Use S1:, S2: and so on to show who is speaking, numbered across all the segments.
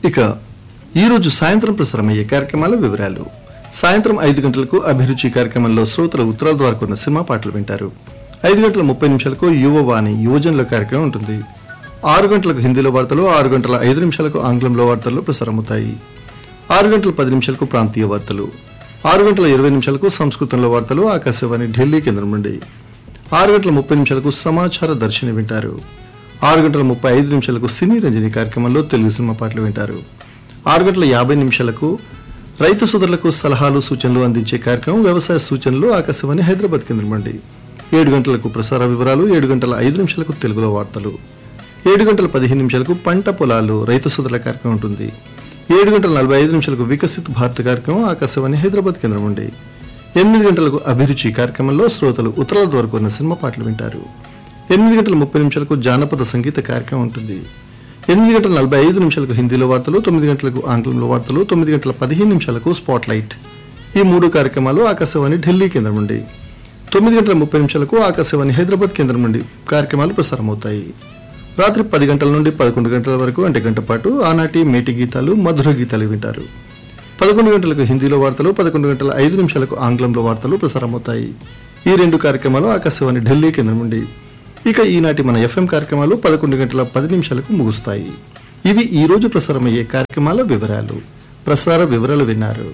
S1: ఇక ఈరోజు సాయంత్రం ప్రసారమయ్యే కార్యక్రమాల వివరాలు సాయంత్రం ఐదు గంటలకు అభిరుచి కార్యక్రమంలో శ్రోతల ఉత్తరాల ద్వారా కొన్న సినిమా పాటలు వింటారు ఐదు గంటల ముప్పై నిమిషాలకు యువవాణి యువజనుల కార్యక్రమం ఉంటుంది ఆరు గంటలకు హిందీలో వార్తలు ఆరు గంటల ఐదు నిమిషాలకు ఆంగ్లంలో వార్తలు ప్రసారమవుతాయి ఆరు గంటల పది నిమిషాలకు ప్రాంతీయ వార్తలు ఆరు గంటల ఇరవై నిమిషాలకు సంస్కృతంలో వార్తలు ఆకాశవాణి ఢిల్లీ కేంద్రం నుండి ఆరు గంటల ముప్పై నిమిషాలకు సమాచార దర్శిని వింటారు ఆరు గంటల ముప్పై ఐదు నిమిషాలకు సినీ రంజని కార్యక్రమంలో తెలుగు సినిమా పాటలు వింటారు ఆరు గంటల యాభై నిమిషాలకు రైతు సోదరులకు సలహాలు సూచనలు అందించే కార్యక్రమం వ్యవసాయ సూచనలు ఆకాశవాణి హైదరాబాద్ కేంద్రం నుండి ఏడు గంటలకు ప్రసార వివరాలు ఏడు గంటల ఐదు నిమిషాలకు తెలుగులో వార్తలు ఏడు గంటల పదిహేను నిమిషాలకు పంట పొలాలు రైతు సోదరుల కార్యక్రమం ఉంటుంది ఏడు గంటల నలభై ఐదు నిమిషాలకు వికసిత్ భారత్ కార్యక్రమం ఆకాశవాణి హైదరాబాద్ కేంద్రం నుండి ఎనిమిది గంటలకు అభిరుచి కార్యక్రమంలో శ్రోతలు ఉత్తరాల ద్వారా కొన్న సినిమా పాటలు వింటారు ఎనిమిది గంటల ముప్పై నిమిషాలకు జానపద సంగీత కార్యక్రమం ఉంటుంది ఎనిమిది గంటల నలభై ఐదు నిమిషాలకు హిందీలో వార్తలు తొమ్మిది గంటలకు ఆంగ్లంలో వార్తలు తొమ్మిది గంటల పదిహేను నిమిషాలకు స్పాట్ లైట్ ఈ మూడు కార్యక్రమాలు ఆకాశవాణి ఢిల్లీ కేంద్రం నుండి తొమ్మిది గంటల ముప్పై నిమిషాలకు ఆకాశవాణి హైదరాబాద్ కేంద్రం నుండి కార్యక్రమాలు ప్రసారమవుతాయి రాత్రి పది గంటల నుండి పదకొండు గంటల వరకు అంటే గంట పాటు ఆనాటి మేటి గీతాలు మధుర గీతాలు వింటారు పదకొండు గంటలకు హిందీలో వార్తలు పదకొండు గంటల ఐదు నిమిషాలకు ఆంగ్లంలో వార్తలు ప్రసారమవుతాయి ఈ రెండు కార్యక్రమాలు ఆకాశవాణి ఢిల్లీ కేంద్రం నుండి ఇక ఈనాటి మన ఎఫ్ఎం కార్యక్రమాలు పదకొండు గంటల పది నిమిషాలకు ముగుస్తాయి ఇవి ఈ రోజు ప్రసారమయ్యే కార్యక్రమాల వివరాలు ప్రసార వివరాలు విన్నారు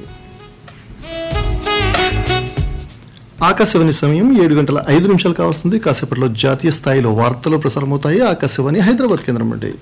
S1: ఆకాశవాణి సమయం ఏడు గంటల ఐదు నిమిషాలు కావస్తుంది కాసేపట్లో జాతీయ స్థాయిలో వార్తలు ప్రసారమవుతాయి ఆకాశవాణి హైదరాబాద్ కేంద్రం నుండి